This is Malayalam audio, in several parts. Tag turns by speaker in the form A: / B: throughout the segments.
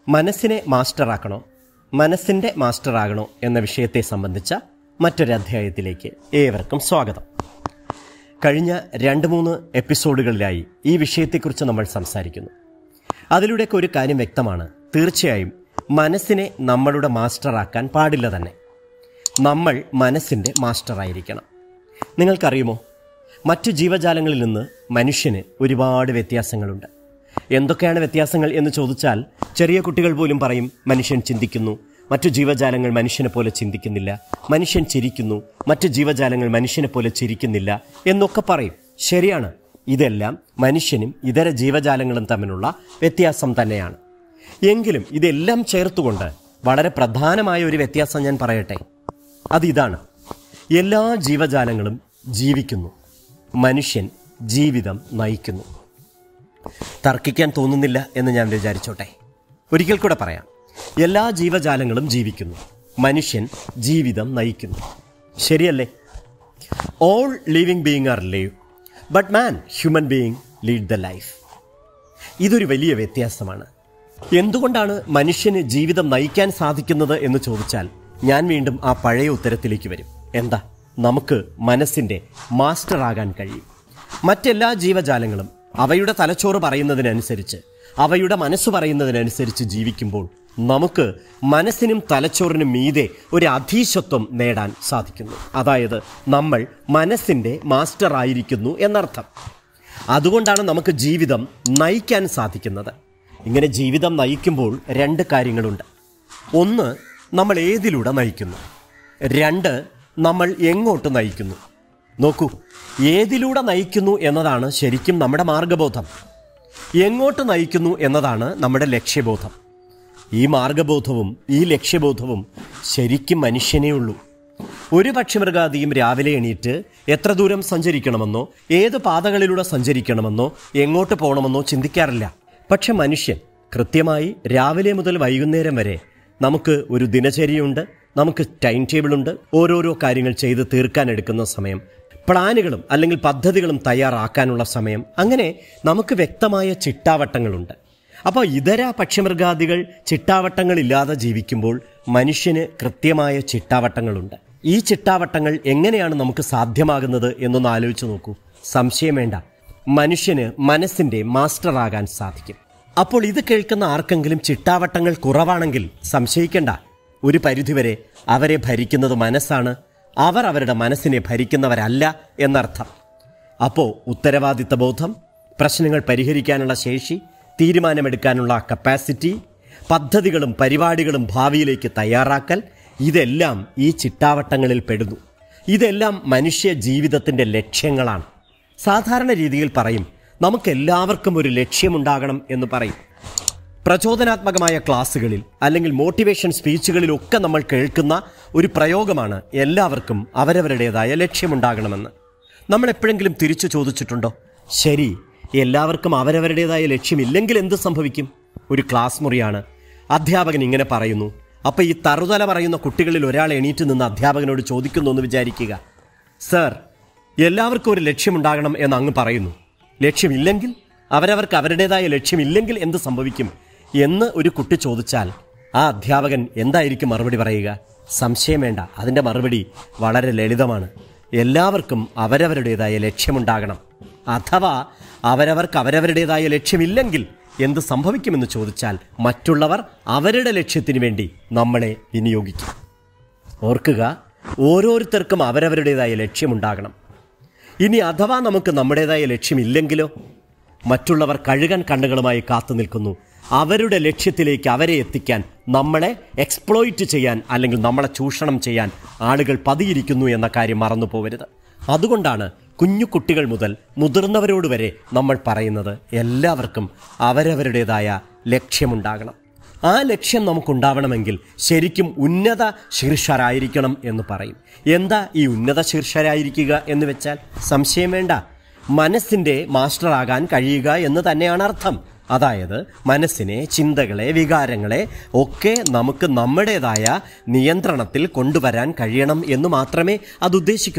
A: മനസ്സിനെ മാസ്റ്ററാക്കണോ മനസ്സിൻ്റെ മാസ്റ്ററാകണോ എന്ന വിഷയത്തെ സംബന്ധിച്ച മറ്റൊരു അധ്യായത്തിലേക്ക് ഏവർക്കും സ്വാഗതം കഴിഞ്ഞ രണ്ട് മൂന്ന് എപ്പിസോഡുകളിലായി ഈ വിഷയത്തെക്കുറിച്ച് നമ്മൾ സംസാരിക്കുന്നു അതിലൂടെയൊക്കെ ഒരു കാര്യം വ്യക്തമാണ് തീർച്ചയായും മനസ്സിനെ നമ്മളുടെ മാസ്റ്ററാക്കാൻ പാടില്ല തന്നെ നമ്മൾ മനസ്സിൻ്റെ മാസ്റ്ററായിരിക്കണം നിങ്ങൾക്കറിയുമോ മറ്റു ജീവജാലങ്ങളിൽ നിന്ന് മനുഷ്യന് ഒരുപാട് വ്യത്യാസങ്ങളുണ്ട് എന്തൊക്കെയാണ് വ്യത്യാസങ്ങൾ എന്ന് ചോദിച്ചാൽ ചെറിയ കുട്ടികൾ പോലും പറയും മനുഷ്യൻ ചിന്തിക്കുന്നു മറ്റു ജീവജാലങ്ങൾ മനുഷ്യനെ പോലെ ചിന്തിക്കുന്നില്ല മനുഷ്യൻ ചിരിക്കുന്നു മറ്റു ജീവജാലങ്ങൾ മനുഷ്യനെ പോലെ ചിരിക്കുന്നില്ല എന്നൊക്കെ പറയും ശരിയാണ് ഇതെല്ലാം മനുഷ്യനും ഇതര ജീവജാലങ്ങളും തമ്മിലുള്ള വ്യത്യാസം തന്നെയാണ് എങ്കിലും ഇതെല്ലാം ചേർത്തുകൊണ്ട് വളരെ പ്രധാനമായ ഒരു വ്യത്യാസം ഞാൻ പറയട്ടെ അതിതാണ് എല്ലാ ജീവജാലങ്ങളും ജീവിക്കുന്നു മനുഷ്യൻ ജീവിതം നയിക്കുന്നു തർക്കിക്കാൻ തോന്നുന്നില്ല എന്ന് ഞാൻ വിചാരിച്ചോട്ടെ ഒരിക്കൽ കൂടെ പറയാം എല്ലാ ജീവജാലങ്ങളും ജീവിക്കുന്നു മനുഷ്യൻ ജീവിതം നയിക്കുന്നു ശരിയല്ലേ all living being are live but man human being lead the life ഇതൊരു വലിയ വ്യത്യാസമാണ് എന്തുകൊണ്ടാണ് മനുഷ്യന് ജീവിതം നയിക്കാൻ സാധിക്കുന്നത് എന്ന് ചോദിച്ചാൽ ഞാൻ വീണ്ടും ആ പഴയ ഉത്തരത്തിലേക്ക് വരും എന്താ നമുക്ക് മനസ്സിൻ്റെ മാസ്റ്ററാകാൻ കഴിയും മറ്റെല്ലാ ജീവജാലങ്ങളും അവയുടെ തലച്ചോറ് പറയുന്നതിനനുസരിച്ച് അവയുടെ മനസ്സ് പറയുന്നതിനനുസരിച്ച് ജീവിക്കുമ്പോൾ നമുക്ക് മനസ്സിനും തലച്ചോറിനും മീതെ ഒരു അധീശത്വം നേടാൻ സാധിക്കുന്നു അതായത് നമ്മൾ മനസ്സിൻ്റെ മാസ്റ്റർ ആയിരിക്കുന്നു എന്നർത്ഥം അതുകൊണ്ടാണ് നമുക്ക് ജീവിതം നയിക്കാൻ സാധിക്കുന്നത് ഇങ്ങനെ ജീവിതം നയിക്കുമ്പോൾ രണ്ട് കാര്യങ്ങളുണ്ട് ഒന്ന് നമ്മൾ ഏതിലൂടെ നയിക്കുന്നു രണ്ട് നമ്മൾ എങ്ങോട്ട് നയിക്കുന്നു നോക്കൂ ഏതിലൂടെ നയിക്കുന്നു എന്നതാണ് ശരിക്കും നമ്മുടെ മാർഗബോധം എങ്ങോട്ട് നയിക്കുന്നു എന്നതാണ് നമ്മുടെ ലക്ഷ്യബോധം ഈ മാർഗബോധവും ഈ ലക്ഷ്യബോധവും ശരിക്കും മനുഷ്യനേ ഉള്ളൂ ഒരു പക്ഷിമൃഗാദിയും രാവിലെ എണീറ്റ് എത്ര ദൂരം സഞ്ചരിക്കണമെന്നോ ഏത് പാതകളിലൂടെ സഞ്ചരിക്കണമെന്നോ എങ്ങോട്ട് പോകണമെന്നോ ചിന്തിക്കാറില്ല പക്ഷെ മനുഷ്യൻ കൃത്യമായി രാവിലെ മുതൽ വൈകുന്നേരം വരെ നമുക്ക് ഒരു ദിനചര്യയുണ്ട് നമുക്ക് ടൈം ടേബിളുണ്ട് ഓരോരോ കാര്യങ്ങൾ ചെയ്ത് തീർക്കാൻ എടുക്കുന്ന സമയം പ്ലാനുകളും അല്ലെങ്കിൽ പദ്ധതികളും തയ്യാറാക്കാനുള്ള സമയം അങ്ങനെ നമുക്ക് വ്യക്തമായ ചിട്ടാവട്ടങ്ങളുണ്ട് അപ്പോൾ ഇതര പക്ഷിമൃഗാദികൾ ചിട്ടാവട്ടങ്ങളില്ലാതെ ജീവിക്കുമ്പോൾ മനുഷ്യന് കൃത്യമായ ചിട്ടാവട്ടങ്ങളുണ്ട് ഈ ചിട്ടാവട്ടങ്ങൾ എങ്ങനെയാണ് നമുക്ക് സാധ്യമാകുന്നത് എന്നൊന്ന് ആലോചിച്ച് നോക്കൂ സംശയം വേണ്ട മനുഷ്യന് മനസ്സിന്റെ മാസ്റ്ററാകാൻ സാധിക്കും അപ്പോൾ ഇത് കേൾക്കുന്ന ആർക്കെങ്കിലും ചിട്ടാവട്ടങ്ങൾ കുറവാണെങ്കിൽ സംശയിക്കേണ്ട ഒരു പരിധിവരെ അവരെ ഭരിക്കുന്നത് മനസ്സാണ് അവർ അവരുടെ മനസ്സിനെ ഭരിക്കുന്നവരല്ല എന്നർത്ഥം അപ്പോൾ ഉത്തരവാദിത്ത ബോധം പ്രശ്നങ്ങൾ പരിഹരിക്കാനുള്ള ശേഷി തീരുമാനമെടുക്കാനുള്ള കപ്പാസിറ്റി പദ്ധതികളും പരിപാടികളും ഭാവിയിലേക്ക് തയ്യാറാക്കൽ ഇതെല്ലാം ഈ ചിട്ടാവട്ടങ്ങളിൽ പെടുന്നു ഇതെല്ലാം മനുഷ്യ ജീവിതത്തിൻ്റെ ലക്ഷ്യങ്ങളാണ് സാധാരണ രീതിയിൽ പറയും നമുക്കെല്ലാവർക്കും ഒരു ലക്ഷ്യമുണ്ടാകണം എന്ന് പറയും പ്രചോദനാത്മകമായ ക്ലാസ്സുകളിൽ അല്ലെങ്കിൽ മോട്ടിവേഷൻ സ്പീച്ചുകളിലൊക്കെ നമ്മൾ കേൾക്കുന്ന ഒരു പ്രയോഗമാണ് എല്ലാവർക്കും അവരവരുടേതായ ലക്ഷ്യമുണ്ടാകണമെന്ന് നമ്മൾ എപ്പോഴെങ്കിലും തിരിച്ചു ചോദിച്ചിട്ടുണ്ടോ ശരി എല്ലാവർക്കും അവരവരുടേതായ ലക്ഷ്യമില്ലെങ്കിൽ എന്ത് സംഭവിക്കും ഒരു ക്ലാസ് മുറിയാണ് അധ്യാപകൻ ഇങ്ങനെ പറയുന്നു അപ്പോൾ ഈ തറുതല പറയുന്ന കുട്ടികളിൽ ഒരാൾ എണീറ്റ് നിന്ന് അധ്യാപകനോട് ചോദിക്കുന്നു എന്ന് വിചാരിക്കുക സർ എല്ലാവർക്കും ഒരു ലക്ഷ്യമുണ്ടാകണം എന്ന് അങ്ങ് പറയുന്നു ലക്ഷ്യമില്ലെങ്കിൽ അവരവർക്ക് അവരുടേതായ ലക്ഷ്യമില്ലെങ്കിൽ എന്ത് സംഭവിക്കും എന്ന് ഒരു കുട്ടി ചോദിച്ചാൽ ആ അധ്യാപകൻ എന്തായിരിക്കും മറുപടി പറയുക സംശയം വേണ്ട അതിൻ്റെ മറുപടി വളരെ ലളിതമാണ് എല്ലാവർക്കും അവരവരുടേതായ ലക്ഷ്യമുണ്ടാകണം അഥവാ അവരവർക്ക് അവരവരുടേതായ ലക്ഷ്യമില്ലെങ്കിൽ എന്ത് സംഭവിക്കുമെന്ന് ചോദിച്ചാൽ മറ്റുള്ളവർ അവരുടെ ലക്ഷ്യത്തിന് വേണ്ടി നമ്മളെ വിനിയോഗിക്കും ഓർക്കുക ഓരോരുത്തർക്കും അവരവരുടേതായ ലക്ഷ്യമുണ്ടാകണം ഇനി അഥവാ നമുക്ക് നമ്മുടേതായ ലക്ഷ്യമില്ലെങ്കിലോ മറ്റുള്ളവർ കഴുകൻ കണ്ണുകളുമായി കാത്തു നിൽക്കുന്നു അവരുടെ ലക്ഷ്യത്തിലേക്ക് അവരെ എത്തിക്കാൻ നമ്മളെ എക്സ്പ്ലോയിറ്റ് ചെയ്യാൻ അല്ലെങ്കിൽ നമ്മളെ ചൂഷണം ചെയ്യാൻ ആളുകൾ പതിയിരിക്കുന്നു എന്ന കാര്യം മറന്നു പോകരുത് അതുകൊണ്ടാണ് കുഞ്ഞു കുട്ടികൾ മുതൽ മുതിർന്നവരോട് വരെ നമ്മൾ പറയുന്നത് എല്ലാവർക്കും അവരവരുടേതായ ലക്ഷ്യമുണ്ടാകണം ആ ലക്ഷ്യം നമുക്കുണ്ടാവണമെങ്കിൽ ശരിക്കും ഉന്നത ശീർഷരായിരിക്കണം എന്ന് പറയും എന്താ ഈ ഉന്നത ശീർഷരായിരിക്കുക എന്ന് വെച്ചാൽ സംശയം വേണ്ട മനസ്സിൻ്റെ മാസ്റ്ററാകാൻ കഴിയുക എന്ന് തന്നെയാണ് അർത്ഥം അതായത് മനസ്സിനെ ചിന്തകളെ വികാരങ്ങളെ ഒക്കെ നമുക്ക് നമ്മുടേതായ നിയന്ത്രണത്തിൽ കൊണ്ടുവരാൻ കഴിയണം എന്ന് മാത്രമേ അത് ഉദ്ദേശിക്കുന്നുള്ളൂ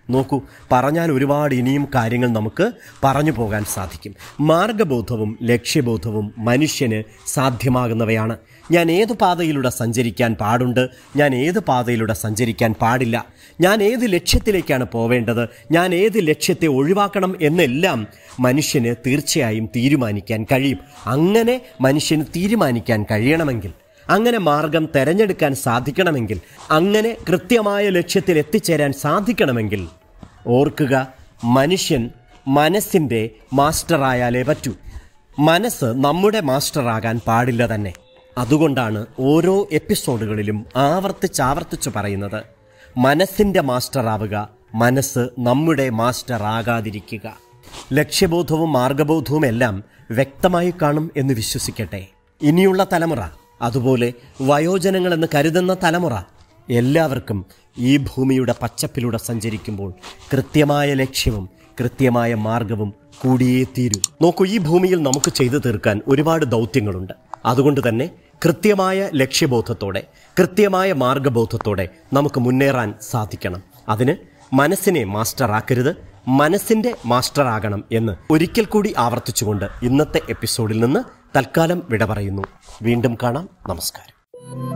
A: നോക്കൂ പറഞ്ഞാൽ ഒരുപാട് ഇനിയും കാര്യങ്ങൾ നമുക്ക് പറഞ്ഞു പോകാൻ സാധിക്കും മാർഗബോധവും ലക്ഷ്യബോധവും മനുഷ്യന് സാധ്യമാകുന്നവയാണ് ഞാൻ ഏത് പാതയിലൂടെ സഞ്ചരിക്കാൻ പാടുണ്ട് ഞാൻ ഏത് പാതയിലൂടെ സഞ്ചരിക്കാൻ പാടില്ല ഞാൻ ഏത് ലക്ഷ്യത്തിലേക്കാണ് പോവേണ്ടത് ഞാൻ ഏത് ലക്ഷ്യത്തെ ഒഴിവാക്കണം എന്നെല്ലാം മനുഷ്യന് തീർച്ചയായും തീരുമാനിക്കാൻ കഴിയും അങ്ങനെ മനുഷ്യന് തീരുമാനിക്കാൻ കഴിയണമെങ്കിൽ അങ്ങനെ മാർഗം തെരഞ്ഞെടുക്കാൻ സാധിക്കണമെങ്കിൽ അങ്ങനെ കൃത്യമായ ലക്ഷ്യത്തിൽ എത്തിച്ചേരാൻ സാധിക്കണമെങ്കിൽ ഓർക്കുക മനുഷ്യൻ മനസ്സിൻ്റെ മാസ്റ്ററായാലേ പറ്റൂ മനസ്സ് നമ്മുടെ മാസ്റ്ററാകാൻ പാടില്ല തന്നെ അതുകൊണ്ടാണ് ഓരോ എപ്പിസോഡുകളിലും ആവർത്തിച്ചാവർത്തിച്ചു പറയുന്നത് മനസ്സിൻ്റെ മാസ്റ്ററാവുക മനസ്സ് നമ്മുടെ മാസ്റ്റർ ആകാതിരിക്കുക ലക്ഷ്യബോധവും മാർഗബോധവും എല്ലാം വ്യക്തമായി കാണും എന്ന് വിശ്വസിക്കട്ടെ ഇനിയുള്ള തലമുറ അതുപോലെ വയോജനങ്ങളെന്ന് കരുതുന്ന തലമുറ എല്ലാവർക്കും ഈ ഭൂമിയുടെ പച്ചപ്പിലൂടെ സഞ്ചരിക്കുമ്പോൾ കൃത്യമായ ലക്ഷ്യവും കൃത്യമായ മാർഗവും കൂടിയേ തീരൂ നോക്കൂ ഈ ഭൂമിയിൽ നമുക്ക് ചെയ്തു തീർക്കാൻ ഒരുപാട് ദൗത്യങ്ങളുണ്ട് അതുകൊണ്ട് തന്നെ കൃത്യമായ ലക്ഷ്യബോധത്തോടെ കൃത്യമായ മാർഗബോധത്തോടെ നമുക്ക് മുന്നേറാൻ സാധിക്കണം അതിന് മനസ്സിനെ മാസ്റ്ററാക്കരുത് മനസ്സിന്റെ മാസ്റ്ററാകണം എന്ന് ഒരിക്കൽ കൂടി ആവർത്തിച്ചുകൊണ്ട് ഇന്നത്തെ എപ്പിസോഡിൽ നിന്ന് തൽക്കാലം വിട പറയുന്നു വീണ്ടും കാണാം നമസ്കാരം